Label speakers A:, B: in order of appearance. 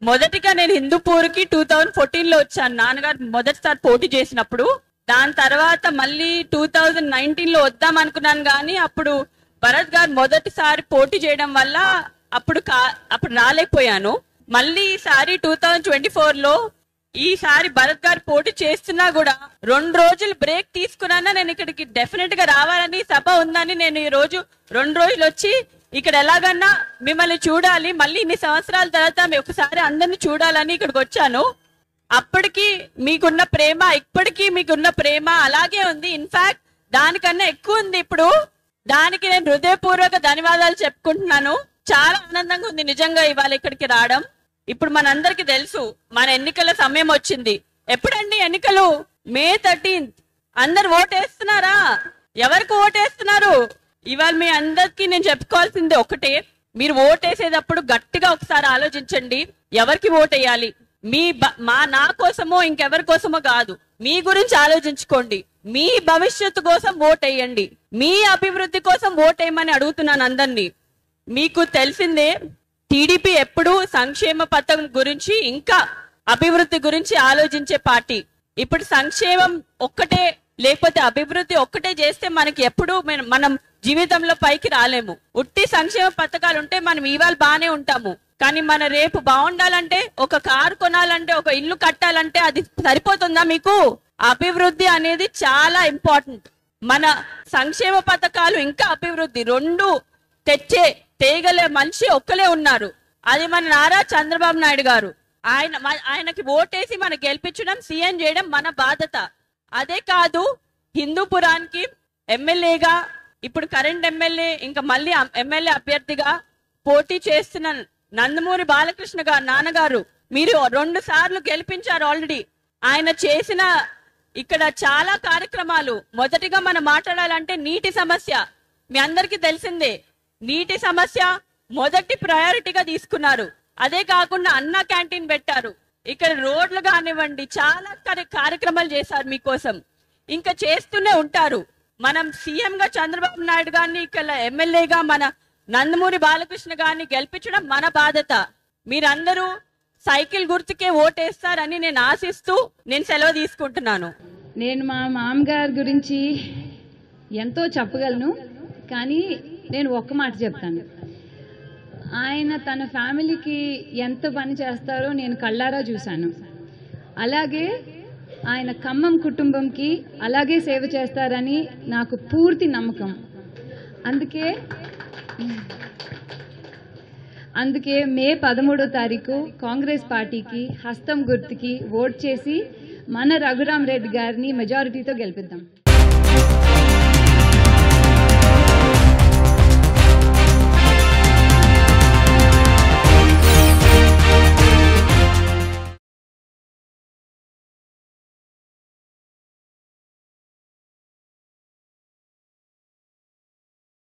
A: మొదటిగా నేను హిందూపూర్కి two thousand fourteen లో వచ్చాను నాన్నగారు మొదటిసారి పోటీ చేసినప్పుడు దాని తర్వాత మళ్ళీ టూ థౌజండ్ నైన్టీన్ లో వద్దాం అనుకున్నాను కానీ అప్పుడు భరత్ గారు మొదటిసారి పోటీ చేయడం వల్ల అప్పుడు కా- అప్పుడు రాలేకపోయాను మళ్ళీ ఈసారి టూ థౌజండ్ ట్వంటీ ఫోర్ లో ఈసారి భరత్ గారు పోటీ చేస్తున్నా కూడా రెండు రోజులు బ్రేక్ తీసుకున్నా నేను ఇక్కడికి డెఫినెట్ గా రావాలని సభ ఉందని నేను ఈ రోజు రెండు రోజులు వచ్చి ఇక్కడ ఎలాగన్నా మిమ్మల్ని చూడాలి మళ్ళీ ఇన్ని సంవత్సరాల తర్వాత మీ ఒకసారి అందరిని చూడాలని ఇక్కడికి వచ్చాను అప్పటికి మీకున్న ప్రేమ ఇప్పటికీ మీకున్న ప్రేమ అలాగే ఉంది ఇన్ఫాక్ట్ దానికన్నా ఎక్కువ ఉంది ఇప్పుడు దానికి నేను హృదయపూర్వక ధన్యవాదాలు చెప్పుకుంటున్నాను చాలా ఆనందంగా ఉంది నిజంగా ఇవాళ ఇక్కడికి రావడం ఇప్పుడు మనందరికి తెలుసు మన ఎన్నికల సమయం వచ్చింది ఎప్పుడండి ఎన్నికలు మే థర్టీన్త్ అందరు ఓటేస్తున్నారా ఎవరికి ఓటేస్తున్నారు ఇవాళ మీ అందరికి నేను చెప్పుకోవాల్సింది ఒకటే మీరు ఓటేసేటప్పుడు గట్టిగా ఒకసారి ఆలోచించండి ఎవరికి ఓటేయాలి మీ బ- మా నా కోసమో ఇంకెవరి కోసమో కాదు మీ గురించి ఆలోచించుకోండి మీ భవిష్యత్తు కోసం ఓటేయండి మీ అభివృద్ధి కోసం ఓటేయమని అడుగుతున్నాను అందరినీ మీకు తెలిసిందే టీడీపీ ఎప్పుడూ సంక్షేమ పథకం గురించి ఇంకా అభివృద్ధి గురించి ఆలోచించే పార్టీ ఇప్పుడు సంక్షేమం ఒక్కటే లేకపోతే అభివృద్ధి ఒక్కటే చేస్తే మనకి ఎప్పుడు మన- మనం జీవితంలో పైకి రాలేము ఉట్టి సంక్షేమ పథకాలు ఉంటే మనం ఇవాళ బానే ఉంటాము కానీ మన రేపు బాగుండాలంటే ఒక కారు కొనాలంటే ఒక ఇల్లు కట్టాలంటే అది సరిపోతుందా మీకు అభివృద్ధి అనేది చాలా ఇంపార్టెంట్ మన సంక్షేమ పథకాలు ఇంకా అభివృద్ధి రెండు తెచ్చే తేగలే మనిషి ఒక్కలే ఉన్నారు అది మన నారా చంద్రబాబు నాయుడు గారు ఆయన మ- ఆయనకి ఓటేసి మన గెలిపించడం సీఎం చేయడం మన బాధ్యత అదే కాదు హిందూపురానికి ఎమ్మెల్యేగా ఇప్పుడు కరెంట్ ఎమ్మెల్యే ఇంకా మళ్ళీ ఎమ్మెల్యే అభ్యర్థిగా పోటీ చేస్తున్న నందమూరి బాలకృష్ణ గారు నాన్నగారు మీరు రెండు సార్లు గెలిపించారు ఆల్రెడీ ఆయన చేసిన ఇక్కడ చాలా కార్యక్రమాలు మొదటిగా మనం మాట్లాడాలంటే నీటి సమస్య మీ అందరికీ తెలిసిందే నీటి సమస్య మొదటి ప్రయారిటీగా తీసుకున్నారు అదే కాకుండా అన్న క్యాంటీన్ పెట్టారు ఇక్కడ రోడ్లు కానివ్వండి చాలా కార్య- కార్యక్రమాలు చేశారు మీకోసం ఇంకా చేస్తూనే ఉంటారు మనం సీఎం గా చంద్రబాబు నాయుడు గారిని ఇక్కడ ఎమ్మెల్యేగా మన నందమూరి బాలకృష్ణ గారిని గెలిపించడం మన బాధ్యత మీరందరూ సైకిల్ గుర్తుకే ఓటేస్తారని నేను ఆశిస్తూ నేను సెలవు తీసుకుంటున్నాను
B: నేను మా మామగారి గురించి ఎంతో చెప్పగలను కానీ నేను ఒక్క మాట చెప్తాను ఆయన తన ఫ్యామిలీకి ఎంత పని చేస్తారో నేను కళ్ళారా చూశాను అలాగే ఆయన ఖమ్మం కుటుంబంకి అలాగే సేవ చేస్తారని నాకు పూర్తి నమ్మకం అందుకే అందుకే మే పదమూడో తారీఖు కాంగ్రెస్ పార్టీకి హస్తం గుర్తుకి ఓట్ చేసి మన రఘురామ్ రెడ్డి గారిని మెజారిటీతో గెలిపిద్దాం